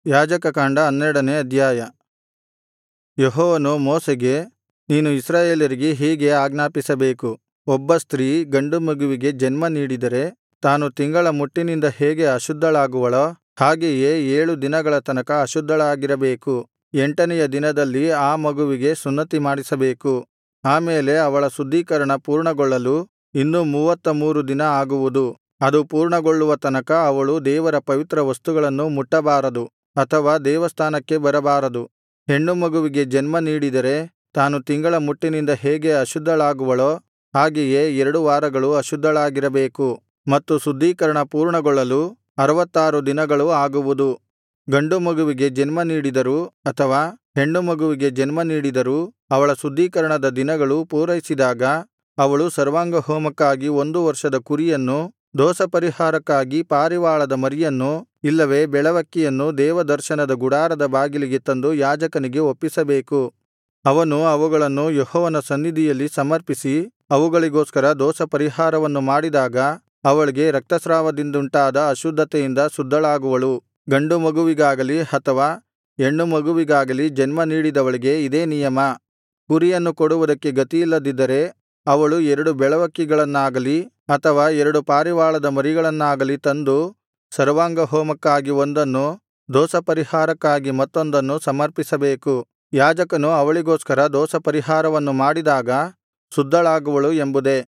ಯಾಜಕಕಾಂಡ ಹನ್ನೆರಡನೇ ಅಧ್ಯಾಯ ಯೆಹೋವನು ಮೋಶೆಗೆ ನೀನು ಇಸ್ರಾಯೇಲರಿಗೆ ಹೀಗೆ ಆಜ್ಞಾಪಿಸಬೇಕು ಒಬ್ಬ ಸ್ತ್ರೀ ಗಂಡು ಮಗುವಿಗೆ ಜನ್ಮ ನೀಡಿದರೆ ತಾನು ತಿಂಗಳ ಮುಟ್ಟಿನಿಂದ ಹೇಗೆ ಅಶುದ್ಧಳಾಗುವಳೋ ಹಾಗೆಯೇ ಏಳು ದಿನಗಳ ತನಕ ಅಶುದ್ಧಳಾಗಿರಬೇಕು ಎಂಟನೆಯ ದಿನದಲ್ಲಿ ಆ ಮಗುವಿಗೆ ಸುನ್ನತಿಮಾಡಿಸಬೇಕು ಆ ಮೇಲೆ ಅವಳ ಶುದ್ಧೀಕರಣ ಪೂರ್ಣಗೊಳ್ಳಲು ಇನ್ನೂ ಮೂವತ್ತ ಮೂರು ದಿನ ಆಗುವುದು ಅದು ಪೂರ್ಣಗೊಳ್ಳುವ ತನಕ ಅವಳು ದೇವರ ಪವಿತ್ರ ವಸ್ತುಗಳನ್ನು ಮುಟ್ಟಬಾರದು ಅಥವಾ ದೇವಸ್ಥಾನಕ್ಕೆ ಬರಬಾರದು ಹೆಣ್ಣು ಮಗುವಿಗೆ ಜನ್ಮ ನೀಡಿದರೆ ತಾನು ತಿಂಗಳ ಮುಟ್ಟಿನಿಂದ ಹೇಗೆ ಅಶುದ್ಧಳಾಗುವಳೋ ಹಾಗೆಯೇ ಎರಡು ವಾರಗಳು ಅಶುದ್ಧಳಾಗಿರಬೇಕು ಮತ್ತು ಶುದ್ಧೀಕರಣ ಪೂರ್ಣಗೊಳ್ಳಲು ಅರವತ್ತಾರು ದಿನಗಳು ಆಗುವುದು ಗಂಡು ಮಗುವಿಗೆ ಜನ್ಮ ನೀಡಿದರೂ ಅಥವಾ ಹೆಣ್ಣು ಮಗುವಿಗೆ ಜನ್ಮ ನೀಡಿದರೂ ಅವಳ ಶುದ್ಧೀಕರಣದ ದಿನಗಳು ಪೂರೈಸಿದಾಗ ಅವಳು ಸರ್ವಾಂಗಹೋಮಕ್ಕಾಗಿ ಒಂದು ವರ್ಷದ ಕುರಿಯನ್ನು ದೋಷಪರಿಹಾರಕ್ಕಾಗಿ ಪಾರಿವಾಳದ ಮರಿಯನ್ನು ಇಲ್ಲವೇ ಬೆಳವಕ್ಕಿಯನ್ನು ದೇವದರ್ಶನದ ಗುಡಾರದ ಬಾಗಿಲಿಗೆ ತಂದು ಯಾಜಕನಿಗೆ ಒಪ್ಪಿಸಬೇಕು ಅವನು ಅವುಗಳನ್ನು ಯೆಹೋವನ ಸನ್ನಿಧಿಯಲ್ಲಿ ಸಮರ್ಪಿಸಿ ಅವುಗಳಿಗೋಸ್ಕರ ದೋಷಪರಿಹಾರವನ್ನು ಮಾಡಿದಾಗ ಅವಳಿಗೆ ರಕ್ತಸ್ರಾವದಿಂದುಂಟಾದ ಅಶುದ್ಧತೆಯಿಂದ ಶುದ್ಧಳಾಗುವಳು ಗಂಡು ಮಗುವಿಗಾಗಲಿ ಅಥವಾ ಹೆಣ್ಣು ಮಗುವಿಗಾಗಲಿ ಜನ್ಮ ನೀಡಿದವಳಿಗೆ ಇದೇ ನಿಯಮ ಕುರಿಯನ್ನು ಕೊಡುವುದಕ್ಕೆ ಗತಿಯಿಲ್ಲದಿದ್ದರೆ ಅವಳು ಎರಡು ಬೆಳವಕ್ಕಿಗಳನ್ನಾಗಲಿ ಅಥವಾ ಎರಡು ಪಾರಿವಾಳದ ಮರಿಗಳನ್ನಾಗಲಿ ತಂದು ಸರ್ವಾಂಗಹೋಮಕ್ಕಾಗಿ ಒಂದನ್ನು ದೋಷಪರಿಹಾರಕ್ಕಾಗಿ ಮತ್ತೊಂದನ್ನು ಸಮರ್ಪಿಸಬೇಕು ಯಾಜಕನು ಅವಳಿಗೋಸ್ಕರ ದೋಷಪರಿಹಾರವನ್ನು ಮಾಡಿದಾಗ ಶುದ್ಧಳಾಗುವಳು ಎಂಬುದೇ